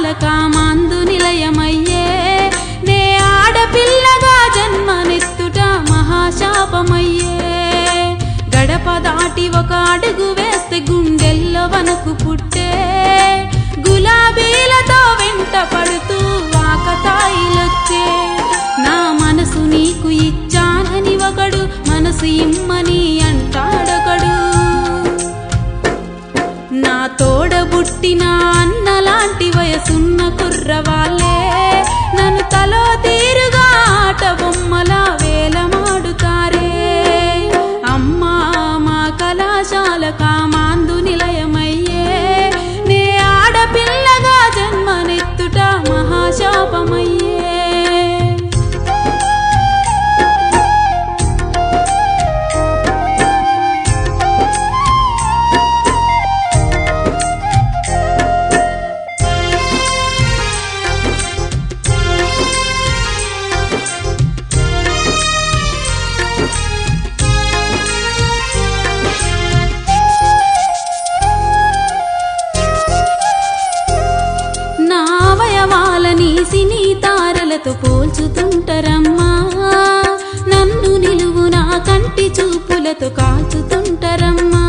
కామాందు నిలయమయ్యే నే ఆడపిల్లగా జన్మనెత్తుట మహాశాపమయ్యే గడప దాటి ఒక అడుగు వేస్తే గుండెల్లో వణుకు పుట్టే గులాబీలతో వెంట పడుతూ వాకతాయిలొచ్చే నా మనసు నీకు ఇచ్చానని ఒకడు మనసు ఇమ్మని అంటాడొకడు నా తోడబుట్టిన అన్నలాంటి వయసున్న కుర్రవాళ్ళే నన్ను తలో తీరుగా ఆట బొమ్మల వేలమాడుతారే అమ్మా మా కళాశాల కామాందు నిలయమయ్యే నే ఆడపిల్లగా జన్మనెత్తుట మహాశాపమయ్యే నా అవయవాలని సినీ తారలతో పోల్చుతుంటరమ్మా నన్ను నిలువు నా కంటి చూపులతో కాల్చుతుంటరమ్మా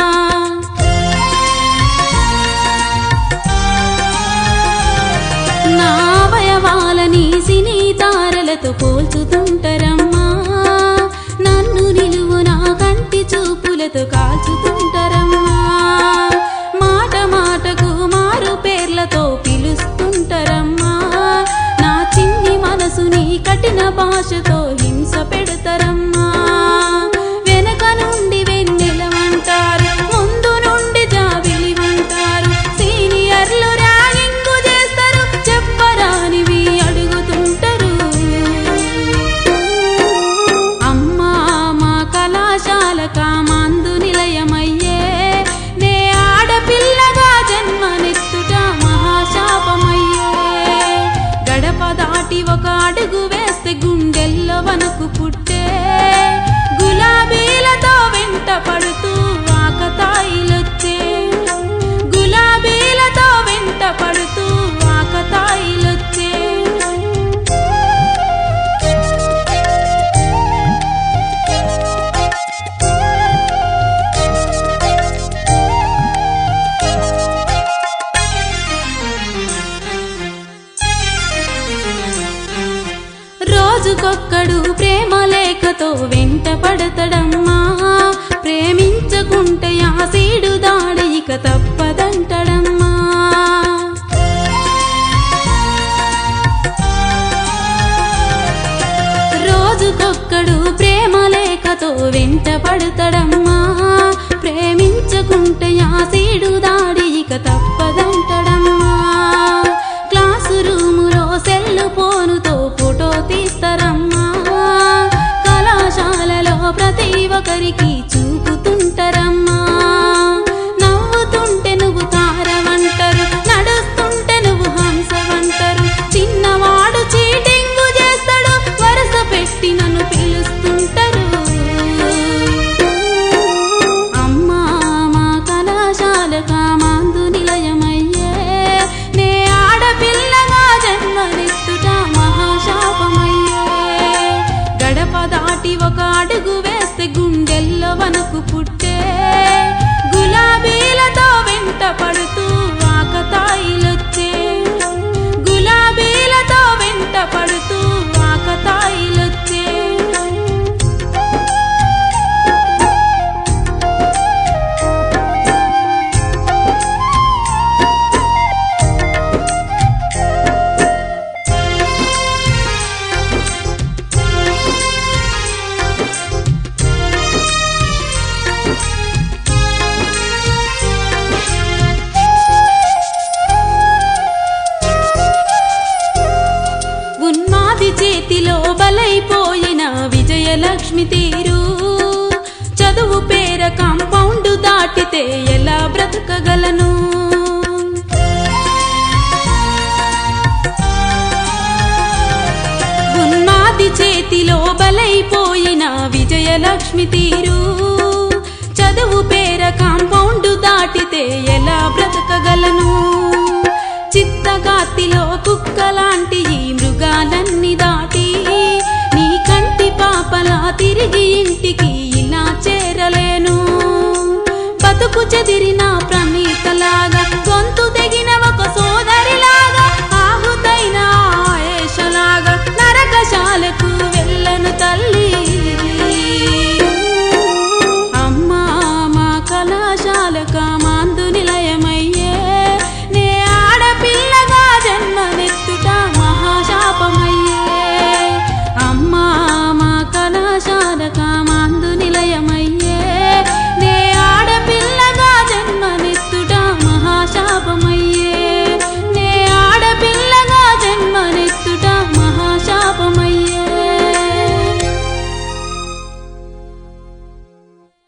నా అవయవాలని సినీ తారలతో పోల్చుతుంటరమ్మా నన్ను నిలువు నా కంటి చూపులతో కాల్చుతుంటరమ్మా మాట మాటకు మారు పేర్లతో పిలుస్తుంటరమ్మా నా చిన్ని మనసుని కఠిన భాషతో హింస పెడతారమ్మా వెనక నుండి వెన్నెలమంటారు ముందు నుండి జాబిలిమంటారు సీనియర్లు ర్యాగింగు చేస్తారు చెప్పరానివి అడుగుతుంటారు అమ్మా మా కళాశాల కామాందు నిలయమయ్యే నే ఆడపిల్లగా జన్మనెత్తుట మహాశాపమయ్యే గడప దాటి ఒక అడుగు వేస్తే గుండెల్లో వణుకు పుట్టే గులాబీలతో వెంట పడుతూ వాకతాయిలొచ్చే గులాబీలతో వెంట పడుతూ వాకతాయిలొచ్చే రోజుకొక్కడు ప్రేమ లేఖతో వెంట పడతడమ్మా ప్రేమించకుంటే యాసీడు దాడి ఇక తప్పదంటడమ్మా రోజుకొక్కడు ప్రేమ లేఖతో వెంట పడతడమ్మా ప్రేమించకుంటే యాసీడు దాడి ఇక తప్పదంటడమ్మా క్లాసు రూములో సెల్లు ఫోనుతో ఫోటో తీస్తారమ్మా కళాశాలలో ప్రతి ఒక్కరికి చూపుతుంటారమ్మా నవ్వుతుంటే నువ్వు తారవంటారు నడుస్తుంటే నువ్వు హంసవంటారు చిన్నవాడు చీటింగు చేస్తాడు వరుస పెట్టి నన్ను పిలుస్తుంటారు అమ్మా మా కళాశాల కామాందు నిలయమయ్యే నే ఆడపిల్లగా జన్మనెత్తుట మహాశాపమయ్యే గడప దాటి ఒక అడుగు వేస్తే గుండెల్లో వణుకు పుట్టే గులాబీలతో వెంట పడుతూ వాకతాయిలొచ్చే గులాబీలతో వెంట పడుతూ వాకతాయిలొచ్చే ఉన్మాది చేతిలో బలైపోయిన విజయలక్ష్మి తీరు చదువు పేర కాంపౌండ్ దాటితే ఎలా బ్రతకగలను ఉన్మాది చేతిలో బలైపోయిన విజయలక్ష్మి తీరు చదువు పేర కాంపౌండ్ దాటితే ఎలా బ్రతకగలను చిత్తగా కత్తిలో కుక్కలాంటి ఈ మృగాలన్నీ దాటి నీ కంటి పాపలా తిరిగి ఇంటికి ఇలా చేరలేను బతుకు చెదిరిన ప్రణీతలాగా గొంతు తెగిన ఒక సో